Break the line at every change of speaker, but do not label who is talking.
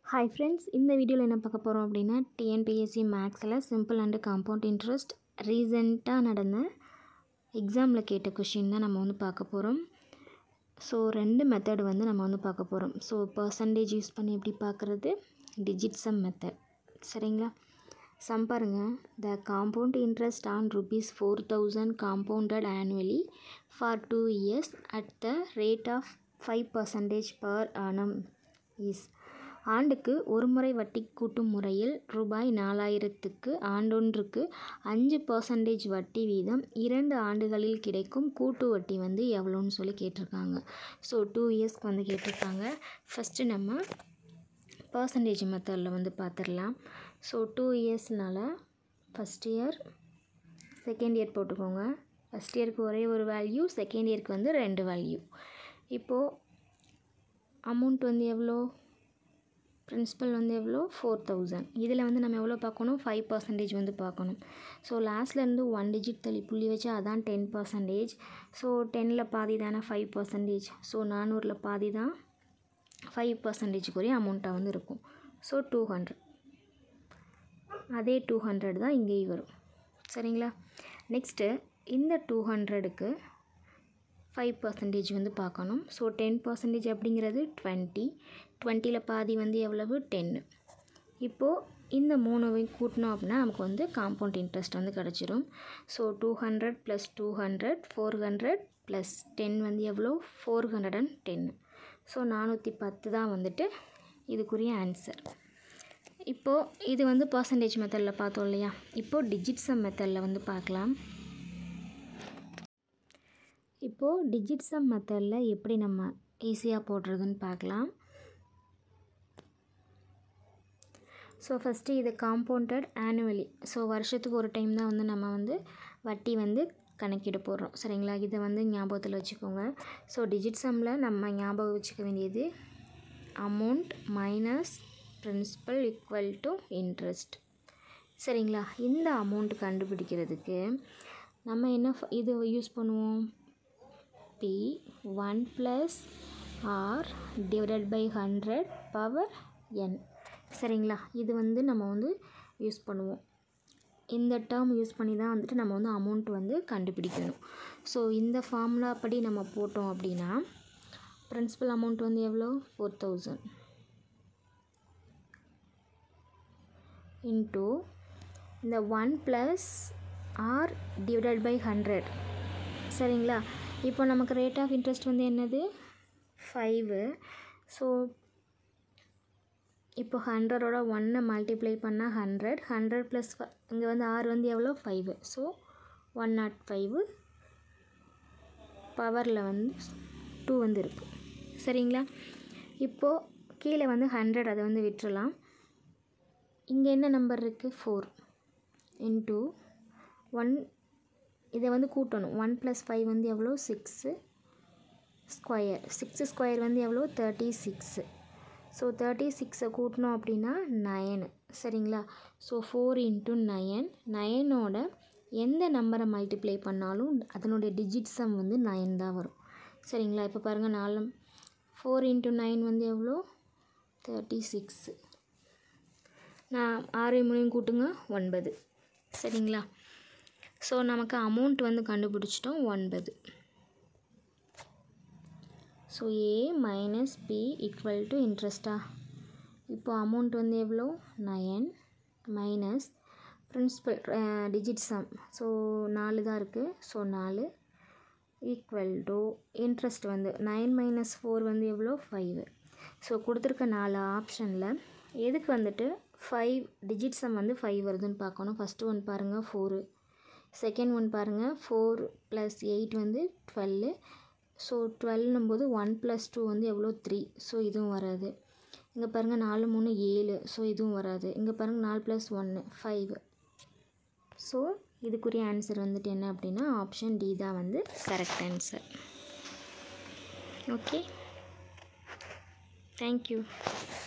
hi friends இந்த வீடியோவில் என்ன பார்க்க போகிறோம் அப்படின்னா டிஎன்பிஎஸ்சி மேக்ஸில் சிம்பிள் அண்டு காம்பவுண்ட் இன்ட்ரெஸ்ட் ரீசெண்டாக நடந்த எக்ஸாமில் கேட்ட கொஷின் தான் நம்ம வந்து பார்க்க போகிறோம் ஸோ ரெண்டு மெத்தட் வந்து நம்ம வந்து பார்க்க போகிறோம் ஸோ பர்சன்டேஜ் யூஸ் பண்ணி எப்படி பார்க்குறது டிஜிட் சம் மெத்தட் சரிங்களா சம் பாருங்கள் the compound interest on rupees four thousand compounded annually for two years at the rate of five percentage per annum is ஆண்டுக்கு ஒரு முறை வட்டி கூட்டும் முறையில் ரூபாய் நாலாயிரத்துக்கு ஆண்டொன்றுக்கு அஞ்சு பர்சன்டேஜ் வட்டி வீதம் இரண்டு ஆண்டுகளில் கிடைக்கும் கூட்டு வட்டி வந்து எவ்வளோன்னு சொல்லி கேட்டிருக்காங்க ஸோ டூ இயர்ஸ்க்கு வந்து கேட்டிருக்காங்க ஃபஸ்ட்டு நம்ம பர்சன்டேஜ் மெத்தடில் வந்து பார்த்துடலாம் ஸோ டூ இயர்ஸ்னால் ஃபஸ்ட் இயர் செகண்ட் இயர் போட்டுக்கோங்க ஃபஸ்ட் இயருக்கு ஒரே ஒரு வேல்யூ செகண்ட் இயருக்கு வந்து ரெண்டு வேல்யூ இப்போது அமௌண்ட் வந்து எவ்வளோ பிரின்சிபல் வந்து எவ்வளோ ஃபோர் தௌசண்ட் இதில் வந்து நம்ம எவ்வளோ பார்க்கணும் ஃபைவ் பர்சன்டேஜ் வந்து பார்க்கணும் ஸோ லாஸ்ட்லேருந்து ஒன் டிஜிட் தள்ளி புள்ளி வச்சா அதான் டென் பர்சன்டேஜ் ஸோ டெனில் பாதி தானே ஃபைவ் பர்சன்டேஜ் ஸோ நானூறில் பாதி தான் ஃபைவ் பர்சன்டேஜுக்குரிய அமௌண்ட்டாக வந்து இருக்கும் ஸோ டூ ஹண்ட்ரட் அதே டூ ஹண்ட்ரட் தான் இங்கேயும் வரும் சரிங்களா நெக்ஸ்ட்டு இந்த டூ ஹண்ட்ரடுக்கு ஃபைவ் பர்சன்டேஜ் வந்து பார்க்கணும் ஸோ டென் பர்சன்டேஜ் அப்படிங்கிறது டுவெண்ட்டி டுவெண்ட்டியில் பாதி வந்து எவ்வளவு டென்னு இப்போது இந்த மூணுவையும் கூட்டினோம் அப்படின்னா நமக்கு வந்து காம்பவுண்ட் இன்ட்ரெஸ்ட் வந்து கிடச்சிரும் so two hundred plus two hundred four hundred plus ten வந்து எவ்வளோ ஃபோர் ஹண்ட்ரட் அண்ட் டென்னு ஸோ நானூற்றி பத்து தான் வந்துட்டு இதுக்குரிய ஆன்சர் இப்போது இது வந்து பர்சன்டேஜ் மெத்தடில் பார்த்தோம் இல்லையா இப்போது டிஜிட் சம் மெத்தடில் வந்து பார்க்கலாம் இப்போது டிஜிட் சம் மெத்தடில் எப்படி நம்ம ஈஸியாக போடுறதுன்னு பார்க்கலாம் ஸோ ஃபஸ்ட்டு இது காம்பவுண்டட் ஆனுவலி ஸோ வருஷத்துக்கு ஒரு டைம் தான் வந்து நம்ம வந்து வட்டி வந்து கணக்கிட போடுறோம் சரிங்களா இதை வந்து ஞாபகத்தில் வச்சுக்கோங்க ஸோ டிஜிட் சம்மில் நம்ம ஞாபகம் வச்சுக்க வேண்டியது amount minus principal equal to interest சரிங்களா இந்த அமௌண்ட் கண்டுபிடிக்கிறதுக்கு நம்ம என்ன இது யூஸ் பண்ணுவோம் P one plus R divided by hundred power N சரிங்களா இது வந்து நம்ம வந்து யூஸ் பண்ணுவோம் இந்த டேர்ம் யூஸ் பண்ணி தான் வந்துட்டு நம்ம வந்து அமௌண்ட் வந்து கண்டுபிடிக்கணும் ஸோ இந்த ஃபார்முலா படி நம்ம போட்டோம் அப்படின்னா ப்ரின்சிபல் அமௌண்ட் வந்து எவ்வளோ ஃபோர் தௌசண்ட் இன்ட்டு இந்த one plus R divided by hundred சரிங்களா இப்போ நமக்கு ரேட் ஆஃப் இன்ட்ரெஸ்ட் வந்து என்னது ஃபைவு ஸோ இப்போ ஹண்ட்ரடோட ஒன்னை மல்டிப்ளை பண்ணால் ஹண்ட்ரட் ஹண்ட்ரட் ப்ளஸ் இங்கே வந்து ஆறு வந்து எவ்வளோ five so one not five பவரில் வந்து டூ வந்து இருக்குது சரிங்களா இப்போது கீழே வந்து ஹண்ட்ரட் அதை வந்து விட்டுறலாம் இங்கே என்ன நம்பர் இருக்குது ஃபோர் இன்ட்டு ஒன் இதை வந்து கூட்டணும் ஒன் ப்ளஸ் ஃபைவ் வந்து எவ்வளோ சிக்ஸு ஸ்கொயர் சிக்ஸு ஸ்கொயர் வந்து எவ்வளோ தேர்ட்டி சிக்ஸு ஸோ தேர்ட்டி சிக்ஸை கூட்டினோம் அப்படின்னா நயனு சரிங்களா ஸோ ஃபோர் இன்ட்டு நயன் நயனோட எந்த நம்பரை மல்டிப்ளை பண்ணாலும் அதனுடைய டிஜிட் சம் வந்து நயன் தான் வரும் சரிங்களா இப்போ பாருங்கள் நாலு ஃபோர் இன்ட்டு நைன் வந்து எவ்வளோ தேர்ட்டி சிக்ஸு நான் ஆறு மூணையும் கூட்டுங்க ஒன்பது சரிங்களா ஸோ நமக்கு அமௌண்ட் வந்து கண்டுபிடிச்சிட்டோம் ஒன்பது so A minus B equal to இன்ட்ரெஸ்டா இப்போ அமௌண்ட் வந்து எவ்வளோ nine minus principal digit sum so நாலு தான் இருக்குது ஸோ நாலு ஈக்குவல் டு இன்ட்ரெஸ்ட் வந்து நைன் மைனஸ் ஃபோர் வந்து எவ்வளோ ஃபைவ் ஸோ கொடுத்துருக்க நாலு ஆப்ஷனில் எதுக்கு வந்துட்டு ஃபைவ் டிஜிட் சம் வந்து ஃபைவ் வருதுன்னு பார்க்கணும் ஃபஸ்ட்டு ஒன் பாருங்கள் ஃபோரு செகண்ட் ஒன் பாருங்கள் ஃபோர் ப்ளஸ் எயிட் வந்து டுவெல்லு ஸோ டுவெல்னும் போது ஒன் ப்ளஸ் டூ வந்து எவ்வளோ த்ரீ ஸோ இதுவும் வராது இங்கே பாருங்கள் நாலு மூணு ஏழு ஸோ இதுவும் வராது இங்கே பாருங்கள் நாலு ப்ளஸ் ஒன்று ஃபைவ் ஸோ இதுக்குரிய ஆன்சர் வந்துட்டு என்ன அப்படின்னா ஆப்ஷன் டி தான் வந்து கரெக்ட் ஆன்சர் ஓகே தேங்க்யூ